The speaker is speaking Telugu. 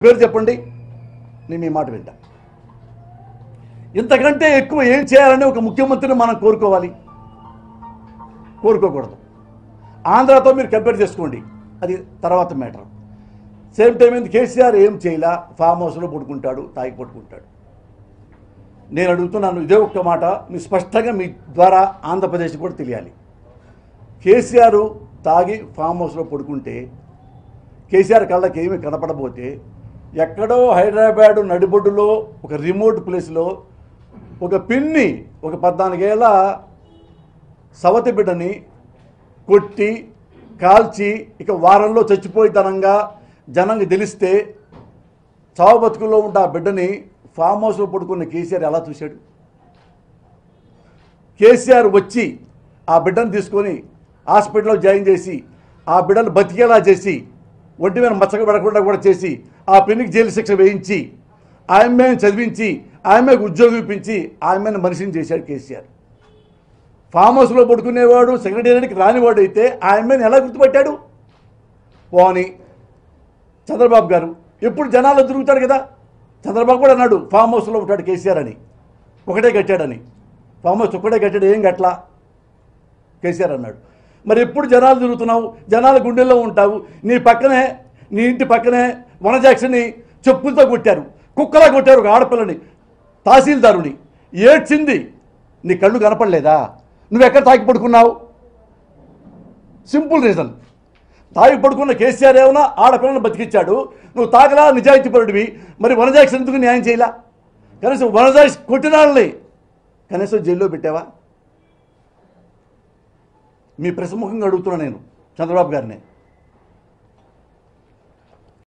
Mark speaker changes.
Speaker 1: పేరు చెప్పండి నేను మీ మాట వింటా ఇంతకంటే ఎక్కువ ఏం చేయాలని ఒక ముఖ్యమంత్రిని మనం కోరుకోవాలి కోరుకోకూడదు ఆంధ్రాతో మీరు కంపేర్ చేసుకోండి అది తర్వాత మ్యాటర్ సేమ్ టైం ఏంది కేసీఆర్ ఏం చేయలా ఫామ్ హౌస్లో పడుకుంటాడు తాగి పడుకుంటాడు నేను అడుగుతున్నాను ఇదే ఒక్క మాట మీ స్పష్టంగా మీ ద్వారా ఆంధ్రప్రదేశ్ కూడా తెలియాలి కేసీఆర్ తాగి ఫామ్ హౌస్లో పడుకుంటే కేసీఆర్ కళ్ళకి ఏమీ కనపడబోతే ఎక్కడో హైదరాబాదు నడిబొడ్డులో ఒక రిమోట్ ప్లేస్లో ఒక పిన్ని ఒక పద్నాలుగేళ్ల సవతి బిడ్డని కొట్టి కాల్చి ఇక వారంలో చచ్చిపోయితనంగా జనంకి తెలిస్తే చావు బతుకుల్లో ఉన్న ఆ బిడ్డని ఫామ్ హౌస్లో పడుకున్న కేసీఆర్ ఎలా చూశాడు కేసీఆర్ వచ్చి ఆ బిడ్డను తీసుకొని హాస్పిటల్లో జాయిన్ చేసి ఆ బిడ్డను బతికేలా చేసి ఒంటి మీద మచ్చక పడకుండా కూడా చేసి ఆ పెళ్లికి జైలు శిక్ష వేయించి ఆమెను చదివించి ఆమెకు ఉద్యోగం ఇప్పించి ఆమెను మనిషిని చేశాడు కేసీఆర్ ఫామ్ హౌస్లో పడుకునేవాడు సెక్రటేరియట్కి రానివాడు అయితే ఆమెను ఎలా గుర్తుపట్టాడు పోని చంద్రబాబు గారు ఎప్పుడు జనాల్లో తిరుగుతాడు కదా చంద్రబాబు కూడా అన్నాడు ఫామ్ హౌస్లో ఉంటాడు కేసీఆర్ అని ఒకటే కట్టాడని ఫామ్ హౌస్ ఒక్కటే కట్టాడు ఏం కట్లా కేసీఆర్ అన్నాడు మరి ఎప్పుడు జనాలు తిరుగుతున్నావు జనాల గుండెల్లో ఉంటావు నీ పక్కనే నీ ఇంటి పక్కనే వనజాక్షని చెప్పులతో కొట్టారు కుక్కలా కొట్టారు ఒక ఆడపిల్లని తహసీల్దారుని ఏడ్చింది నీ కళ్ళు కనపడలేదా నువ్వు ఎక్కడ తాకి పడుకున్నావు సింపుల్ రీజన్ తాగి పడుకున్న కేసీఆర్ ఏమన్నా ఆడపిల్లని బతికిచ్చాడు నువ్వు తాగలా నిజాయితీ పరుడివి మరి వనజాక్షి ఎందుకు న్యాయం చేయలా కనీసం వనజాక్షి కొట్టిన వాళ్ళని కనీసం జైల్లో పెట్టావా మీ ప్రసముఖంగా అడుగుతున్నా నేను చంద్రబాబు గారిని